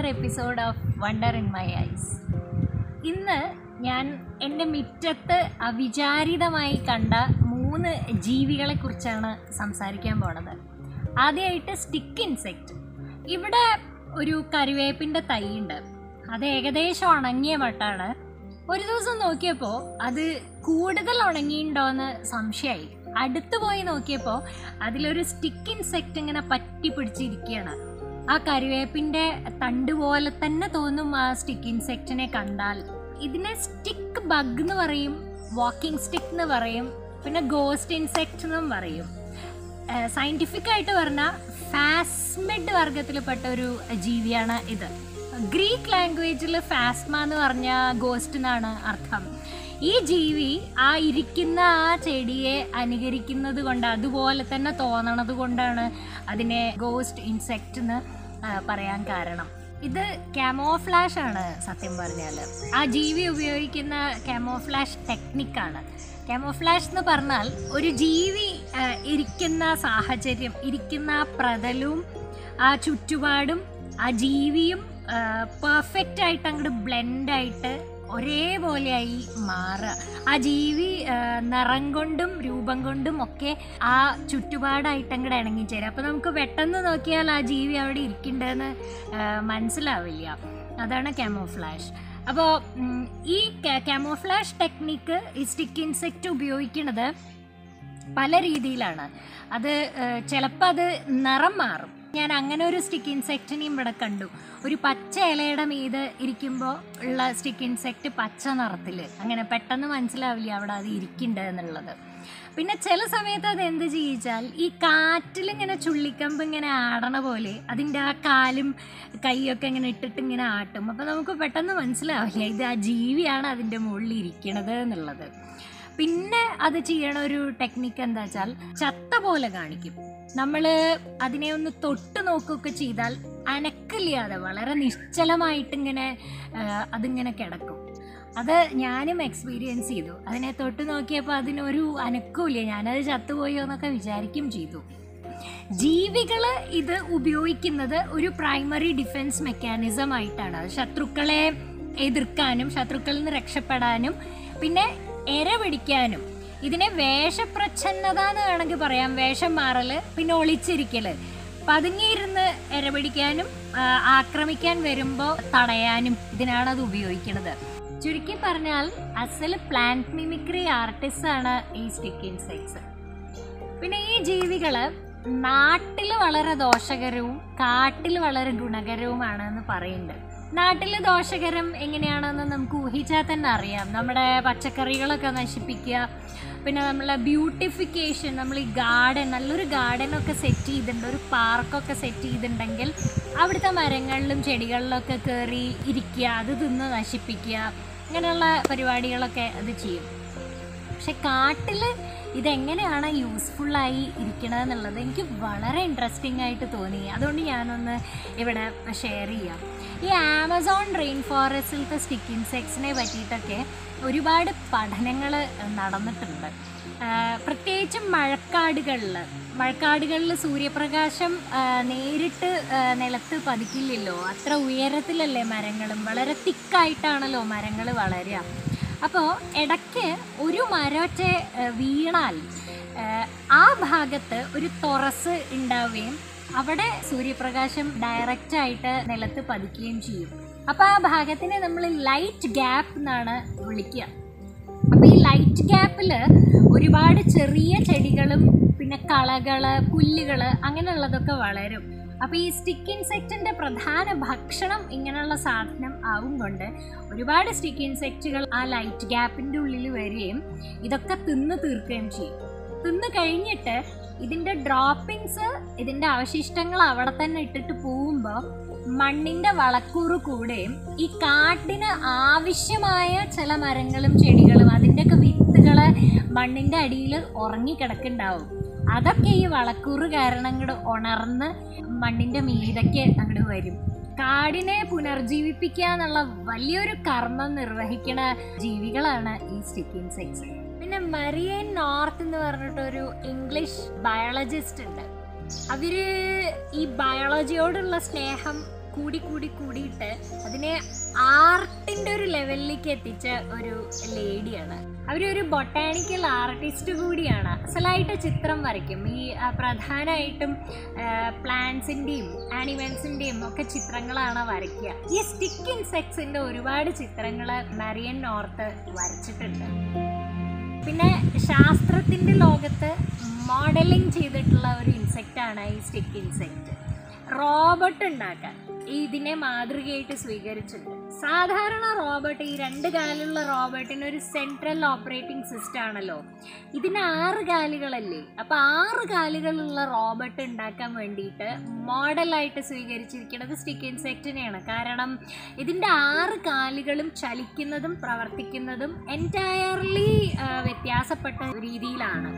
episode of wonder in my eyes ഇന്ന് ഞാൻ എൻ്റെ മുറ്റത്ത് അവിചാരിതമായി കണ്ട മൂന്ന് ജീവികളെ കുറിച്ചാണ് സംസാരിക്കാൻ പോണത് ആദ്യമായിട്ട് സ്റ്റിക്ക് ഇൻസെക്റ്റ് ഇവിടെ ഒരു കറിവേപ്പിൻ്റെ തൈയുണ്ട് അത് ഏകദേശം ഉണങ്ങിയ മട്ടാണ് ഒരു ദിവസം നോക്കിയപ്പോൾ അത് കൂടുതൽ ഉണങ്ങിയിട്ടുണ്ടോയെന്ന് സംശയമായി അടുത്ത് പോയി നോക്കിയപ്പോൾ അതിലൊരു സ്റ്റിക്ക് ഇൻസെക്റ്റ് ഇങ്ങനെ പറ്റി പിടിച്ചിരിക്കുകയാണ് ആ കറിവേപ്പിൻ്റെ തണ്ട് പോലെ തന്നെ തോന്നും ആ സ്റ്റിക്ക് ഇൻസെക്റ്റിനെ കണ്ടാൽ ഇതിനെ സ്റ്റിക്ക് ബഗ് എന്ന് പറയും വാക്കിംഗ് സ്റ്റിക്ക് എന്ന് പറയും പിന്നെ ഗോസ്റ്റ് ഇൻസെക്റ്റ് എന്നും പറയും സയൻറ്റിഫിക് ആയിട്ട് പറഞ്ഞാൽ ഫാസ്മെഡ് വർഗത്തിൽപ്പെട്ട ഒരു ജീവിയാണ് ഇത് ഗ്രീക്ക് ലാംഗ്വേജിൽ ഫാസ്മ എന്ന് പറഞ്ഞ ഗോസ്റ്റ് എന്നാണ് അർത്ഥം ഈ ജീവി ആ ഇരിക്കുന്ന ആ ചെടിയെ അനുകരിക്കുന്നത് കൊണ്ട് അതുപോലെ തന്നെ തോന്നണത് കൊണ്ടാണ് അതിനെ ഗോസ്റ്റ് ഇൻസെക്റ്റ് എന്ന് ആ, പറയാൻ കാരണം ഇത് ക്യാമോഫ്ലാഷ് ആണ് സത്യം പറഞ്ഞാൽ ആ ജീവി ഉപയോഗിക്കുന്ന ക്യാമോഫ്ലാഷ് ടെക്നിക്കാണ് ക്യാമോഫ്ലാഷ് എന്ന് പറഞ്ഞാൽ ഒരു ജീവി ആ, ഇരിക്കുന്ന സാഹചര്യം ഇരിക്കുന്ന ആ പ്രതലും ആ ചുറ്റുപാടും ആ ജീവിയും പെർഫെക്റ്റ് ആയിട്ട് അങ്ങോട്ട് ബ്ലെൻഡായിട്ട് ഒരേപോലെയായി മാറുക ആ ജീവി ആ, നിറം കൊണ്ടും രൂപം കൊണ്ടും ഒക്കെ ആ ചുറ്റുപാടായിട്ട് അങ്ങോട്ട് ഇണങ്ങിച്ചേരും അപ്പോൾ നമുക്ക് പെട്ടെന്ന് നോക്കിയാൽ ആ ജീവി അവിടെ ഇരിക്കണ്ടെന്ന് മനസ്സിലാവില്ല അതാണ് ക്യാമോഫ്ലാഷ് അപ്പോൾ ഈ ക്യാമോഫ്ലാഷ് ടെക്നിക്ക് ഈ സ്റ്റിക്ക് ഇൻസെക്റ്റ് ഉപയോഗിക്കുന്നത് പല രീതിയിലാണ് അത് ചിലപ്പോൾ അത് നിറം മാറും ഞാൻ അങ്ങനെ ഒരു സ്റ്റിക്ക് ഇൻസെക്റ്റിനെയും ഇവിടെ കണ്ടു ഒരു പച്ച ഇലയുടെ മീത് ഇരിക്കുമ്പോൾ ഉള്ള സ്റ്റിക്ക് ഇൻസെക്റ്റ് പച്ച നിറത്തിൽ അങ്ങനെ പെട്ടെന്ന് മനസ്സിലാവില്ല അവിടെ അത് ഇരിക്കുന്നുണ്ട് എന്നുള്ളത് പിന്നെ ചില സമയത്ത് അത് എന്ത് ചെയ്യിച്ചാൽ ഈ കാറ്റിലിങ്ങനെ ചുള്ളിക്കമ്പ് ഇങ്ങനെ ആടണ പോലെ അതിൻ്റെ ആ കാലും കൈയൊക്കെ ഇങ്ങനെ ഇട്ടിട്ട് ഇങ്ങനെ ആട്ടും അപ്പോൾ നമുക്ക് പെട്ടെന്ന് മനസ്സിലാവില്ല ഇത് ആ ജീവിയാണ് അതിൻ്റെ മുകളിൽ ഇരിക്കണത് എന്നുള്ളത് പിന്നെ അത് ചെയ്യണ ഒരു ടെക്നിക്ക് എന്താ വെച്ചാൽ ചത്ത പോലെ കാണിക്കും നമ്മൾ അതിനെ ഒന്ന് തൊട്ട് നോക്കുകയൊക്കെ ചെയ്താൽ അനക്കില്ലാതെ വളരെ നിശ്ചലമായിട്ട് ഇങ്ങനെ ആ, അതിങ്ങനെ കിടക്കും അത് ഞാനും എക്സ്പീരിയൻസ് ചെയ്തു അതിനെ തൊട്ട് നോക്കിയപ്പോൾ അതിനൊരു അനക്കമില്ല ഞാനത് ചത്തുപോയോ എന്നൊക്കെ വിചാരിക്കും ചെയ്തു ജീവികൾ ഇത് ഉപയോഗിക്കുന്നത് ഒരു പ്രൈമറി ഡിഫൻസ് മെക്കാനിസം ആയിട്ടാണ് അത് ശത്രുക്കളെ എതിർക്കാനും ശത്രുക്കളിൽ നിന്ന് രക്ഷപ്പെടാനും പിന്നെ എര പിടിക്കാനും ഇതിനെ വേഷപ്രച്ഛന്നത എന്ന് വേണമെങ്കിൽ പറയാം വേഷം മാറല് പിന്നെ ഒളിച്ചിരിക്കല് പതുങ്ങിയിരുന്ന് എര പിടിക്കാനും ആ, ആക്രമിക്കാൻ വരുമ്പോൾ തടയാനും ഇതിനാണ് അത് ഉപയോഗിക്കുന്നത് ചുരുക്കി പറഞ്ഞാൽ അസൽ പ്ലാന്റ് മിമിക്രി ആർട്ടിസ്റ്റ് ആണ് ഈ സ്റ്റിക്ക് ഇൻസെക്ട്സ് പിന്നെ ഈ ജീവികള് നാട്ടിൽ വളരെ ദോഷകരവും കാട്ടിൽ വളരെ ഗുണകരവുമാണ് എന്ന് പറയുന്നുണ്ട് നാട്ടിൽ ദോഷകരം എങ്ങനെയാണെന്ന് നമുക്ക് ഊഹിച്ചാൽ തന്നെ അറിയാം നമ്മുടെ പച്ചക്കറികളൊക്കെ നശിപ്പിക്കുക പിന്നെ നമ്മളെ ബ്യൂട്ടിഫിക്കേഷൻ നമ്മൾ ഈ ഗാർഡൻ നല്ലൊരു ഗാർഡനൊക്കെ സെറ്റ് ചെയ്തിട്ടുണ്ട് ഒരു പാർക്കൊക്കെ സെറ്റ് ചെയ്തിട്ടുണ്ടെങ്കിൽ അവിടുത്തെ മരങ്ങളിലും ചെടികളിലൊക്കെ കയറി ഇരിക്കുക അത് തിന്ന് നശിപ്പിക്കുക അങ്ങനെയുള്ള പരിപാടികളൊക്കെ അത് ചെയ്യും പക്ഷെ കാട്ടിൽ ഇതെങ്ങനെയാണ് യൂസ്ഫുള്ളായി ഇരിക്കണതെന്നുള്ളത് എനിക്ക് വളരെ ഇൻട്രസ്റ്റിംഗ് ആയിട്ട് തോന്നി അതുകൊണ്ട് ഞാനൊന്ന് ഇവിടെ ഷെയർ ചെയ്യാം ഈ ആമസോൺ റെയിൻ ഫോറസ്റ്റിലത്തെ സ്റ്റിക്ക് ഇൻസെക്ട്സിനെ പറ്റിയിട്ടൊക്കെ ഒരുപാട് പഠനങ്ങൾ നടന്നിട്ടുണ്ട് ആ, പ്രത്യേകിച്ചും മഴക്കാടുകളിൽ മഴക്കാടുകളിൽ സൂര്യപ്രകാശം ആ, നേരിട്ട് ആ, നിലത്ത് പതിക്കില്ലല്ലോ അത്ര ഉയരത്തിലല്ലേ മരങ്ങളും വളരെ തിക്കായിട്ടാണല്ലോ മരങ്ങൾ വളരുക അപ്പോൾ ഇടയ്ക്ക് ഒരു മരൊറ്റ ഏഹ്, വീണാൽ ഏഹ്, ആ ഭാഗത്ത് ഒരു തുറസ് ഉണ്ടാവുകയും അവിടെ സൂര്യപ്രകാശം ഡയറക്റ്റ് ആയിട്ട് നിലത്ത് പതിക്കുകയും ചെയ്യും അപ്പോൾ ആ ഭാഗത്തിനെ നമ്മൾ ലൈറ്റ് ഗ്യാപ്പ് എന്നാണ് വിളിക്കുക അപ്പോൾ ഈ ലൈറ്റ് ഗ്യാപ്പിൽ ഒരുപാട് ചെറിയ ചെടികളും പിന്നെ കളകള് പുല്ലുകള് അങ്ങനെയുള്ളതൊക്കെ വളരും അപ്പോൾ ഈ സ്റ്റിക്ക് ഇൻസെക്റ്റിന്റെ പ്രധാന ഭക്ഷണം ഇങ്ങനെയുള്ള സാധനം ആവും കൊണ്ട് ഒരുപാട് സ്റ്റിക്ക് ഇൻസെക്റ്റുകൾ ആ ലൈറ്റ് ഗ്യാപ്പിന്റെ ഉള്ളിൽ വരികയും ഇതൊക്കെ തിന്ന് തീർക്കുകയും ചെയ്യും തിന്ന് കഴിഞ്ഞിട്ട് ഇതിന്റെ ഡ്രോപ്പിങ്സ് ഇതിന്റെ അവശിഷ്ടങ്ങൾ അവിടെ തന്നെ ഇട്ടിട്ട് പോകുമ്പോൾ മണ്ണിന്റെ വളക്കൂറ് കൂടുകയും ഈ കാട്ടിന് ആവശ്യമായ ചില മരങ്ങളും ചെടികളും അതിൻ്റെയൊക്കെ വിത്തുകള് മണ്ണിന്റെ അടിയിൽ ഉറങ്ങിക്കിടക്കുന്നുണ്ടാവും അതൊക്കെ ഈ വളക്കൂറ് കാരണം അങ്ങോട്ട് ഉണർന്ന് മണ്ണിന്റെ മീതയ്ക്ക് അങ്ങോട്ട് വരും കാടിനെ പുനർജീവിപ്പിക്കുക എന്നുള്ള വലിയൊരു കർമ്മം നിർവഹിക്കുന്ന ജീവികളാണ് ഈ സ്റ്റിക്ക് ഇൻസെക്ട്സ് പിന്നെ മരിയൻ നോർത്ത് എന്ന് പറഞ്ഞിട്ടൊരു ഇംഗ്ലീഷ് ബയോളജിസ്റ്റ് ഉണ്ട് അവര് ഈ ബയോളജിയോടുള്ള സ്നേഹം കൂടി കൂടി കൂടിയിട്ട് അതിനെ ആർട്ടിന്റെ ഒരു ലെവലിലേക്ക് എത്തിച്ച ഒരു ലേഡിയാണ് അവരൊരു ബൊട്ടാണിക്കൽ ആർട്ടിസ്റ്റ് കൂടിയാണ് അസലായിട്ട് ചിത്രം വരയ്ക്കും ഈ ആ, പ്രധാനമായിട്ടും പ്ലാന്റ്സിന്റെയും ആനിമൽസിന്റെയും ഒക്കെ ചിത്രങ്ങളാണ് വരയ്ക്കുക ഈ സ്റ്റിക്ക് ഇൻസെക്ട്സിന്റെ ഒരുപാട് ചിത്രങ്ങൾ മരിയൻ നോർത്ത് വരച്ചിട്ടുണ്ട് പിന്നെ ശാസ്ത്രത്തിന്റെ ലോകത്ത് മോഡലിംഗ് ചെയ്തിട്ടുള്ള ഒരു ഇൻസെക്റ്റ് ആണ് ഈ സ്റ്റിക്ക് ഇൻസെക്റ്റ് റോബോട്ട് ഉണ്ടാക്കാൻ ഇതിനെ മാതൃകയായിട്ട് സ്വീകരിച്ചിട്ടുണ്ട് സാധാരണ റോബോട്ട് ഈ രണ്ട് കാലുള്ള റോബോട്ടിന് ഒരു സെൻട്രൽ ഓപ്പറേറ്റിംഗ് സിസ്റ്റം ആണല്ലോ ഇതിന് ആറ് കാലുകളല്ലേ അപ്പൊ ആറ് കാലുകളുള്ള റോബോട്ട് ഉണ്ടാക്കാൻ വേണ്ടിയിട്ട് മോഡലായിട്ട് സ്വീകരിച്ചിരിക്കുന്നത് സ്റ്റിക്ക് ഇൻസെക്റ്റിനെയാണ് കാരണം ഇതിൻ്റെ ആറ് കാലുകളും ചലിക്കുന്നതും പ്രവർത്തിക്കുന്നതും എൻറ്റയർലി വ്യത്യാസപ്പെട്ട രീതിയിലാണ്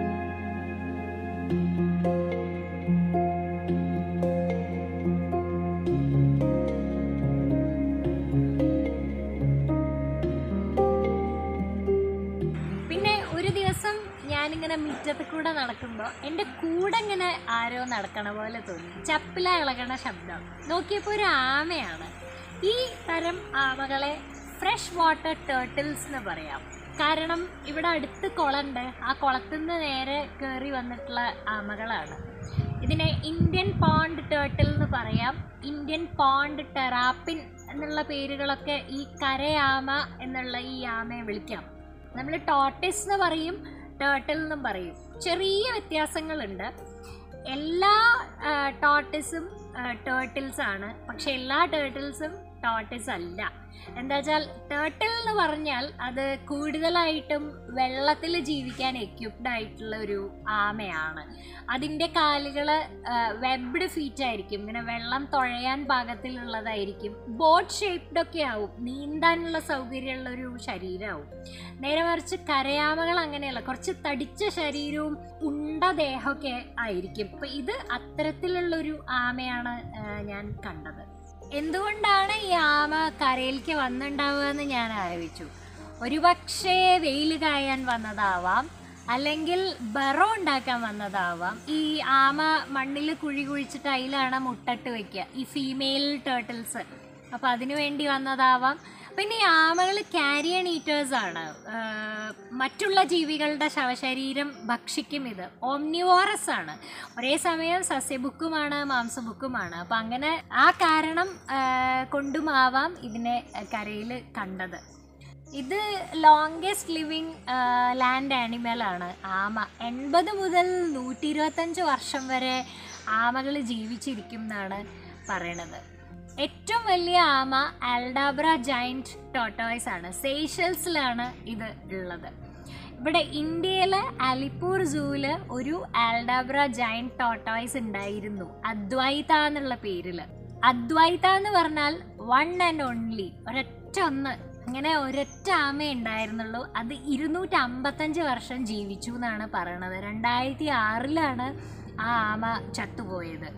പിന്നെ ഒരു ദിവസം ഞാനിങ്ങനെ മുറ്റത്ത് കൂടെ നടക്കുമ്പോൾ എൻ്റെ കൂടെ ഇങ്ങനെ ആരോ നടക്കണ പോലെ തോന്നി ചപ്പില ഇളകണ ശബ്ദം നോക്കിയപ്പോൾ ഒരു ആമയാണ് ഈ തരം ആമകളെ ഫ്രഷ് വാട്ടർ ടേർട്ടിൽസ് എന്ന് പറയാം കാരണം ഇവിടെ അടുത്ത് കുളമുണ്ട് ആ കുളത്തിൽ നിന്ന് നേരെ കയറി വന്നിട്ടുള്ള ആമകളാണ് ഇതിനെ ഇന്ത്യൻ പോണ്ട് ടേർട്ടിൽ എന്ന് പറയാം ഇന്ത്യൻ പോണ്ട് ടെറാപ്പിൻ എന്നുള്ള പേരുകളൊക്കെ ഈ കരയാമ എന്നുള്ള ഈ ആമയെ വിളിക്കാം നമ്മൾ ടോട്ടിസ് എന്ന് പറയും ടേർട്ടിൽ എന്നും പറയും ചെറിയ വ്യത്യാസങ്ങളുണ്ട് എല്ലാ ടോട്ടിസും ടേർട്ടിൽസ് ആണ് പക്ഷെ എല്ലാ ടേർട്ടിൽസും ടോട്ടിസ് അല്ല എന്താ വെച്ചാൽ ടേർട്ടിൽ എന്ന് പറഞ്ഞാൽ അത് കൂടുതലായിട്ടും വെള്ളത്തിൽ ജീവിക്കാൻ എക്യുപ്ഡ് ആയിട്ടുള്ള ഒരു ആമയാണ് അതിൻ്റെ കാലുകൾ വെബ്ഡ് ഫീറ്റ് ആയിരിക്കും ഇങ്ങനെ വെള്ളം തുഴയാൻ പാകത്തിലുള്ളതായിരിക്കും ബോട്ട് ഷേപ്ഡ് ഒക്കെ ആവും നീന്താനുള്ള സൗകര്യമുള്ള ഒരു ശരീരമാവും നേരെ മറിച്ച് കരയാമകൾ അങ്ങനെയല്ല കുറച്ച് തടിച്ച ശരീരവും ഉണ്ട ദേഹമൊക്കെ ആയിരിക്കും അപ്പൊ ഇത് അത്തരത്തിലുള്ളൊരു ആമയാണ് ആ, ഞാൻ കണ്ടത് എന്തുകൊണ്ടാണ് ഈ ആമ കരയിലേക്ക് വന്നിട്ടുണ്ടാവുക എന്ന് ഞാൻ ആലോചിച്ചു ഒരുപക്ഷേ വെയിൽ കായാൻ വന്നതാവാം അല്ലെങ്കിൽ ബറോ ഉണ്ടാക്കാൻ വന്നതാവാം ഈ ആമ മണ്ണിൽ കുഴി കുഴിച്ചിട്ട് അതിലാണ് മുട്ടട്ട് വെക്കുക ഈ ഫീമെയിൽ ടേർട്ടിൽസ് അപ്പോൾ അതിനു വേണ്ടി വന്നതാവാം പിന്നെ ഈ ആമകൾ ക്യാരിയൺ ഈറ്റേഴ്സ് ആണ് ആഹ് മറ്റുള്ള ജീവികളുടെ ശവശരീരം ഭക്ഷിക്കും ഇത് ഓംനിവോറസ് ആണ് ഒരേ സമയം സസ്യബുക്കുമാണ് മാംസബുക്കുമാണ് അപ്പം അങ്ങനെ ആ കാരണം ആഹ് കൊണ്ടുമാവാം ഇതിനെ കരയിൽ കണ്ടത് ഇത് ലോങ്കസ്റ്റ് ലിവിങ് ലാൻഡ് ആനിമൽ ആണ് ആമ എൺപത് മുതൽ നൂറ്റി ഇരുപത്തഞ്ച് വർഷം വരെ ആമകൾ ജീവിച്ചിരിക്കും എന്നാണ് പറയണത് ഏറ്റവും വലിയ ആമ ആൽഡാബ്ര ജൈൻറ്റ് ടോട്ടോയ്സ് ആണ് സേഷ്യൽസിലാണ് ഇത് ഉള്ളത് ഇവിടെ ഇന്ത്യയിലെ അലിപ്പൂർ സൂവില് ഒരു ആൽഡാബ്ര ജൈൻറ്റ് ടോട്ടോയ്സ് ഉണ്ടായിരുന്നു അദ്വൈത എന്നുള്ള പേരിൽ അദ്വൈത എന്ന് പറഞ്ഞാൽ വൺ ആൻഡ് ഓൺലി ഒരൊറ്റ ഒന്ന് അങ്ങനെ ഒരൊറ്റ ആമ ഉണ്ടായിരുന്നുള്ളൂ അത് ഇരുന്നൂറ്റി അമ്പത്തഞ്ച് വർഷം ജീവിച്ചു എന്നാണ് പറയണത് രണ്ടായിരത്തി ആറിലാണ് ആ ആമ ചത്തുപോയത്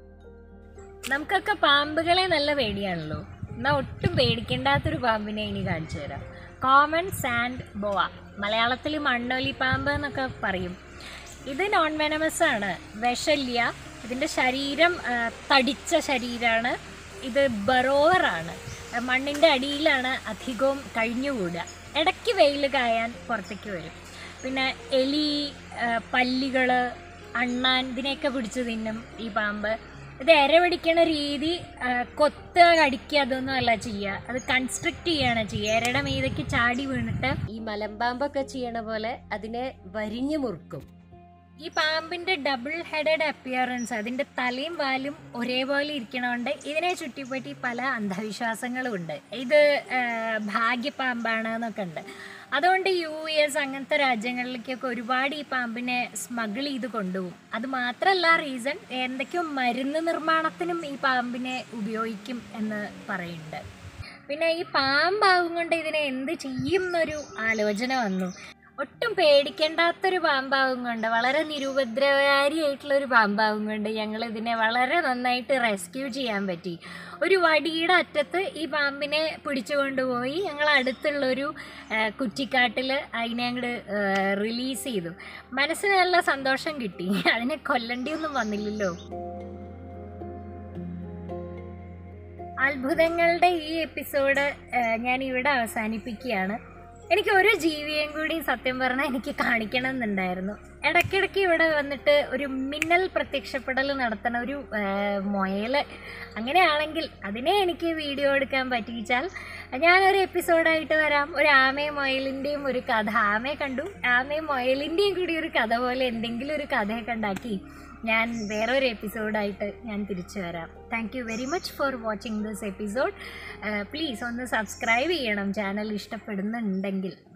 നമുക്കൊക്കെ പാമ്പുകളെ നല്ല പേടിയാണല്ലോ എന്നാൽ ഒട്ടും പേടിക്കേണ്ടാത്തൊരു പാമ്പിനെ ഇനി കാണിച്ചു തരാം കോമൺ സാൻഡ് ബോവ മലയാളത്തിൽ മണ്ണൊലി പാമ്പ് എന്നൊക്കെ പറയും ഇത് നോൺ വെനമസ് ആണ് വിഷല്യ ഇതിൻ്റെ ശരീരം ആ, തടിച്ച ശരീരമാണ് ഇത് ബറോവറാണ് മണ്ണിൻ്റെ അടിയിലാണ് അധികവും കഴിഞ്ഞുകൂടുക ഇടയ്ക്ക് വെയിൽ കായാൻ പുറത്തേക്ക് വരും പിന്നെ എലി പല്ലികൾ അണ്ണാൻ ഇതിനെയൊക്കെ പിടിച്ച് തിന്നും ഈ പാമ്പ് ഇത് ഇര പിടിക്കണ രീതി ആ, കൊത്തുക കടിക്കുക അതൊന്നും അല്ല ചെയ്യുക അത് കൺസ്ട്രക്ട് ചെയ്യാണ് ചെയ്യുക ഇരയുടെ മീതയ്ക്ക് ചാടി വീണിട്ട് ഈ മലമ്പാമ്പൊക്കെ ചെയ്യണ പോലെ അതിനെ വരിഞ്ഞു മുറുക്കും ഈ പാമ്പിന്റെ ഡബിൾ ഹെഡഡ് അപ്പിയറൻസ് അതിന്റെ തലയും വാലും ഒരേപോലെ ഇരിക്കണോണ്ട് ഇതിനെ ചുറ്റിപ്പറ്റി പല അന്ധവിശ്വാസങ്ങളും ഉണ്ട് ഇത് ആ, ഭാഗ്യപാമ്പാണ് എന്നൊക്കെ ഉണ്ട് അതുകൊണ്ട് യു എസ് അങ്ങനത്തെ രാജ്യങ്ങളിലേക്കൊക്കെ ഒരുപാട് ഈ പാമ്പിനെ സ്മഗിൾ ചെയ്ത് കൊണ്ടുപോകും അത് മാത്രമല്ല റീസൺ എന്തൊക്കെയോ മരുന്ന് നിർമ്മാണത്തിനും ഈ പാമ്പിനെ ഉപയോഗിക്കും എന്ന് പറയുന്നുണ്ട് പിന്നെ ഈ പാമ്പാവും കൊണ്ട് ഇതിനെ എന്ത് ചെയ്യും എന്നൊരു ആലോചന വന്നു ഒട്ടും പേടിക്കേണ്ടാത്തൊരു പാമ്പാവും കൊണ്ട് വളരെ നിരുപദ്രവകാരിയായിട്ടുള്ള ഒരു പാമ്പാവും കൊണ്ട് ഞങ്ങൾ ഇതിനെ വളരെ നന്നായിട്ട് റെസ്ക്യൂ ചെയ്യാൻ പറ്റി ഒരു വടിയുടെ അറ്റത്ത് ഈ പാമ്പിനെ പിടിച്ചു കൊണ്ടുപോയി ഞങ്ങൾ അടുത്തുള്ളൊരു ആ, കുറ്റിക്കാട്ടിൽ അതിനെ അങ്ങോട്ട് റിലീസ് ചെയ്തു മനസ്സിന് നല്ല സന്തോഷം കിട്ടി അതിനെ കൊല്ലണ്ടിയൊന്നും വന്നില്ലല്ലോ അത്ഭുതങ്ങളുടെ ഈ എപ്പിസോഡ് ഞാൻ ഇവിടെ അവസാനിപ്പിക്കുകയാണ് എനിക്ക് ഒരു ജീവിയെയും കൂടി സത്യം പറഞ്ഞാൽ എനിക്ക് കാണിക്കണം എന്നുണ്ടായിരുന്നു ഇടയ്ക്കിടയ്ക്ക് ഇവിടെ വന്നിട്ട് ഒരു മിന്നൽ പ്രത്യക്ഷപ്പെടൽ നടത്തുന്ന ഒരു മുയൽ അങ്ങനെയാണെങ്കിൽ അതിനെ എനിക്ക് വീഡിയോ എടുക്കാൻ പറ്റിച്ചാൽ ഞാനൊരു എപ്പിസോഡായിട്ട് വരാം ഒരു ആമയും മുയലിൻ്റെയും ഒരു കഥ ആമയെ കണ്ടു ആമയും മുയലിൻ്റെയും കൂടി ഒരു കഥ പോലെ എന്തെങ്കിലും ഒരു കഥയൊക്കെ ഉണ്ടാക്കി ഞാൻ വേറൊരു എപ്പിസോഡായിട്ട് ഞാൻ തിരിച്ചു വരാം thank you very much for watching this episode please ഒന്ന് സബ്സ്ക്രൈബ് ചെയ്യണം ചാനൽ ഇഷ്ടപ്പെടുന്നുണ്ടെങ്കിൽ